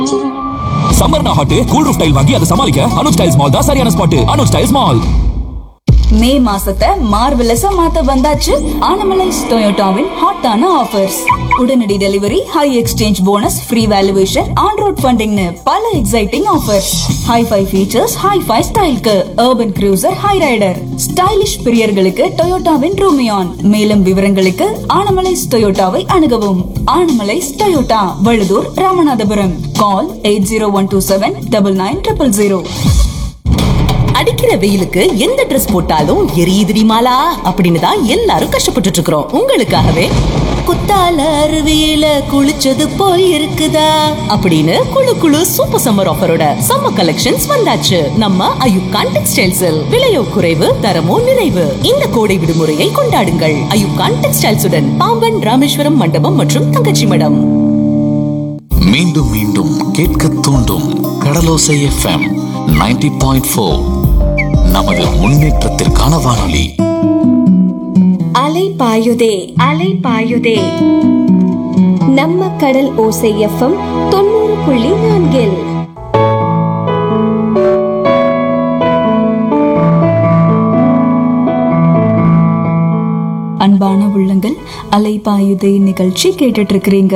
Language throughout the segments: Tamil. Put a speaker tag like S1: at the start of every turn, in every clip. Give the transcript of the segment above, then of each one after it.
S1: சம்மர்னா ஹாட் கூல் ரூஃப் டைல் வாங்கி அதை சமாளிக்க அனுஜ் டைல்ஸ் மால் தான் சரியான spot Anuj tiles mall
S2: May மாசத்தை மார்வெலஸா மாத்த வந்தாச்சு ஆனமலைஸ் டொயோட்டாவின் ஹாட்டான ஆஃபர்ஸ் உடனடி delivery high exchange bonus free valuation on road ஃபண்டிங்னு பல exciting offers hi-fi features hi-fi ஸ்டைல்க்கு urban cruiser Hyryder stylish பிரியர்களுக்கு டொயோட்டாவின் ரூமியான் மேலும் விவரங்களுக்கு ஆனமலைஸ் டொயோட்டாவை அணுகவும் Anamalais Toyota Vazhudur Ramanathapuram call eight zero one two seven double nine triple zero
S3: அடிக்கிற வெயிலுக்கு எந்த Dress போட்டாலும் எரியுதுடி மாலா அப்படின்னு தான் எல்லாரும் கஷ்டப்பட்டுட்டு இருக்கிறோம் உங்களுக்காகவே குத்தால அருவியில குளிச்சது போய் இருக்குதா அப்படின்னு குளு குளு சூப்பர் சம்மர் ஆஃபரோட சம்மர் கலெக்ஷன்ஸ் வந்தாச்சு நம்ம அயுப்கான் டெக்ஸ்டைல்ஸில் விலையோ குறைவு தரமோ நிறைவு இந்த கோடை விடுமுறையை கொண்டாடுங்கள் அயுப்கான் டெக்ஸ்டைல்ஸுடன் பாம்பன் ராமேஸ்வரம் மண்டபம் மற்றும் தங்கச்சி மடம்
S4: மீண்டும் மீண்டும் கேட்க தூண்டும் கடலோசை எஃப்எம் 90.4 பாயிண்ட் நமது முன்னேற்றத்திற்கான வானொலி
S5: அலை பாயுதே அலை பாயுதே நம்ம கடல் ஓசை எஃப்எம் தொண்ணூறு புள்ளி நான்கில்
S2: அன்பான உள்ளங்கள் அலைபாயுதை நிகழ்ச்சி கேட்டுட்டு இருக்கிறீங்க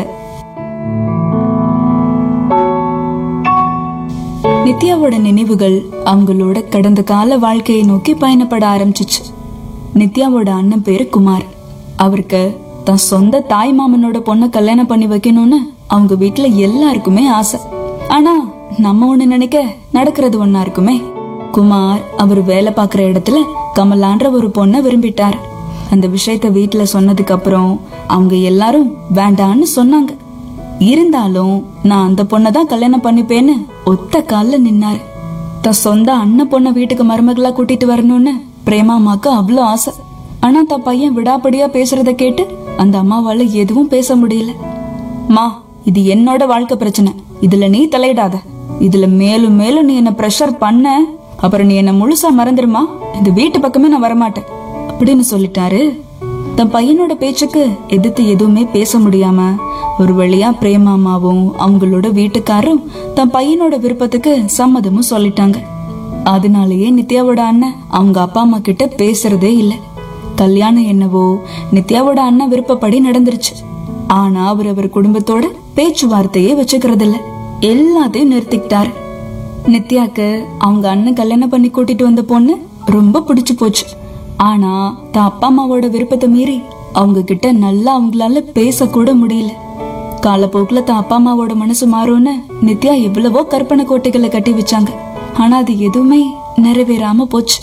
S2: நித்யாவோட நினைவுகள் அவங்களோட கடந்த கால வாழ்க்கையை நோக்கி பயணப்பட ஆரம்பிச்சுச்சு நித்யாவோட அண்ணன் பேரு குமார் அவருக்கு தன் சொந்த தாய் மாமனோட பொண்ணை கல்யாணம் பண்ணி வைக்கணும்னு அவங்க வீட்டுல எல்லாருக்குமே ஆசை ஆனா நம்ம ஒண்ணு நினைக்க நடக்கிறது ஒண்ணா இருக்குமே குமார் அவர் வேலை பார்க்குற இடத்துல கமலான்ற ஒரு பொண்ணை விரும்பிட்டார் அந்த விஷயத்த வீட்டுல சொன்னதுக்கு அப்புறம் அவங்க எல்லாரும் வேண்டான்னு சொன்னாங்க இருந்தாலும் நான் அந்த பொண்ணை தான் கல்யாணம் பண்ணிப்பேன்னு ஒத்த கால்ல நின்னாரு தன் சொந்த அண்ணன் பொண்ணை வீட்டுக்கு மருமகளா கூட்டிட்டு வரணும்னு பிரேமாமாக்கு அவ்வளோ ஆசை ஆனா தன் பையன் விடாப்படியா பேசுறத கேட்டு அந்த அம்மாவால எதுவும் பேச முடியல மா இது என்னோட வாழ்க்கை பிரச்சனை இதுல நீ தலையிடாத இதுல மேலும் மேலும் நீ என்ன ப்ரெஷர் பண்ண அப்புறம் நீ என்ன முழுசா மறந்துருமா இந்த வீட்டு பக்கமே நான் வரமாட்டேன் அப்படின்னு சொல்லிட்டாரு தன் பையனோட பேச்சுக்கு எதிர்த்து எதுவுமே பேச முடியாம ஒரு வழியா பிரேமாமாவும் அவங்களோட வீட்டுக்காரரும் தன் பையனோட விருப்பத்துக்கு சம்மதமும் சொல்லிட்டாங்க அதனாலேயே நித்யாவோட அண்ணன் அவங்க அப்பா அம்மா கிட்ட பேசுறதே இல்ல கல்யாணம் என்னவோ நித்யாவோட அண்ணன் விருப்பப்படி நடந்துருச்சு ஆனா அவர் அவர் குடும்பத்தோட பேச்சுவார்த்தையே வச்சுக்கிறது இல்ல எல்லாத்தையும் நிறுத்திக்கிட்டாரு நித்யாக்கு அவங்க அண்ணன் கல்யாணம் பண்ணி கூட்டிட்டு வந்த பொண்ணு ரொம்ப பிடிச்சு போச்சு ஆனா தான் அப்பா அம்மாவோட விருப்பத்தை மீறி அவங்க கிட்ட நல்லா அவங்களால பேசக்கூட முடியல காலப்போக்குல தான் அப்பா அம்மாவோட மனசு மாறும்னு நித்யா எவ்வளவோ கற்பனை கோட்டைகளை கட்டி வச்சாங்க ஆனா அது எதுவுமே நிறைவேறாம போச்சு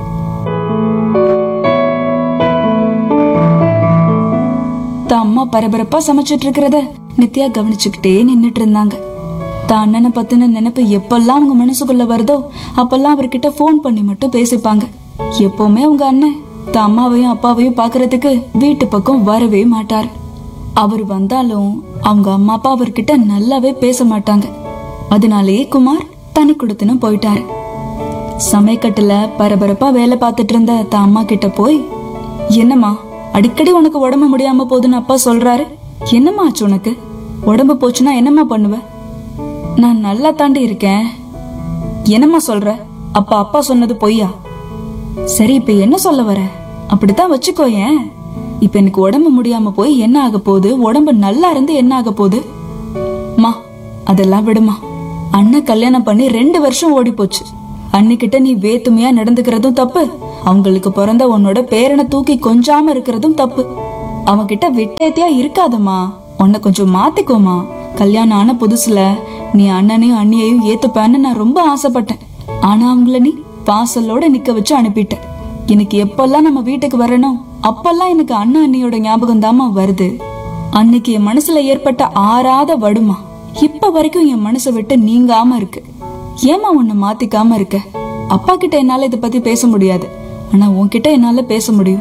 S2: தான் அம்மா பரபரப்பா சமைச்சிட்டு இருக்கிறத நித்யா கவனிச்சுக்கிட்டே நின்னுட்டு இருந்தாங்க தான் அண்ணனை பத்தின நினைப்பு எப்பெல்லாம் அவங்க மனசுக்குள்ள வருதோ அப்பெல்லாம் அவர்கிட்ட ஃபோன் பண்ணி மட்டும் பேசிப்பாங்க எப்பவுமே அவங்க அண்ணன் தான் அம்மாவையும் அப்பாவையும் பாக்குறதுக்கு வீட்டு பக்கம் வரவே மாட்டார் அவர் வந்தாலும் அவங்க அம்மா அப்பா அவர்கிட்ட நல்லாவே பேச மாட்டாங்க அதனாலேயே குமார் தனி கொடுத்துன்னு போயிட்டாரு சமயக்கட்டுல பரபரப்பா வேலை பார்த்துட்டு இருந்த தான் அம்மா கிட்ட போய் என்னம்மா அடிக்கடி உனக்கு உடம்பு முடியாம போகுதுன்னு அப்பா சொல்றாரு என்னம்மா ஆச்சு உனக்கு உடம்பு போச்சுன்னா என்னம்மா பண்ணுவ நான் நல்லா தாண்டி இருக்கேன் என்னம்மா சொல்ற அப்பா அப்பா சொன்னது பொய்யா சரி இப்ப என்ன சொல்ல வர அப்படித்தான் வச்சுக்கோயேன் இப்ப எனக்கு உடம்பு முடியாம போய் என்ன ஆக போகுது உடம்பு நல்லா இருந்து என்ன ஆக போகுது மா அதெல்லாம் விடுமா அண்ணன் கல்யாணம் பண்ணி ரெண்டு வருஷம் ஓடி போச்சு அன்னிக்கிட்ட நீ வேத்துமையா நடந்துக்கிறதும் தப்பு அவங்களுக்கு பிறந்த உன்னோட பேரனை தூக்கி கொஞ்சாம இருக்கிறதும் தப்பு அவன்கிட்ட விட்டேத்தியா இருக்காதம்மா உன்னை கொஞ்சம் மாத்திக்கோமா கல்யாணம் ஆன புதுசுல நீ அண்ணனையும் அண்ணியையும் ஏத்துப்பேன்னு நான் ரொம்ப ஆசைப்பட்டேன் ஆனா அவங்கள நீ வாசலோட நிக்க வச்சு அனுப்பிட்ட எனக்கு எப்பெல்லாம் நம்ம வீட்டுக்கு வரணும் அப்பெல்லாம் எனக்கு அண்ணன் அண்ணியோட ஞாபகம் தாமா வருது அன்னைக்கு என் மனசுல ஏற்பட்ட ஆறாத வடுமா இப்ப வரைக்கும் என் மனசை விட்டு நீங்காம இருக்கு ஏமா உன்னை மாத்திக்காம இருக்க அப்பா கிட்ட என்னால இத பத்தி பேச முடியாது ஆனா உன்கிட்ட என்னால பேச முடியும்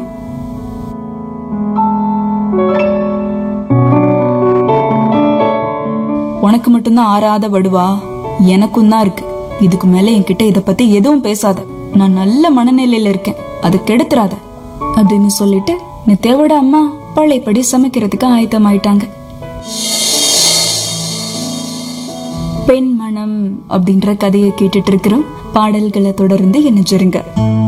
S2: உனக்கு மட்டும்தான் ஆறாத வடுவா எனக்கும் தான் இருக்கு இதுக்கு மேல என்கிட்ட இத பத்தி எதுவும் பேசாத நான் நல்ல மனநிலையில இருக்கேன் அது கெடுத்துறாத அப்படின்னு சொல்லிட்டு நித்யாவோட அம்மா பழையபடி சமைக்கிறதுக்கு ஆயத்தமாயிட்டாங்க பெண் மனம் அப்படின்ற கதையை கேட்டுட்டு இருக்கிறோம் பாடல்களை தொடர்ந்து இணைஞ்சிருங்க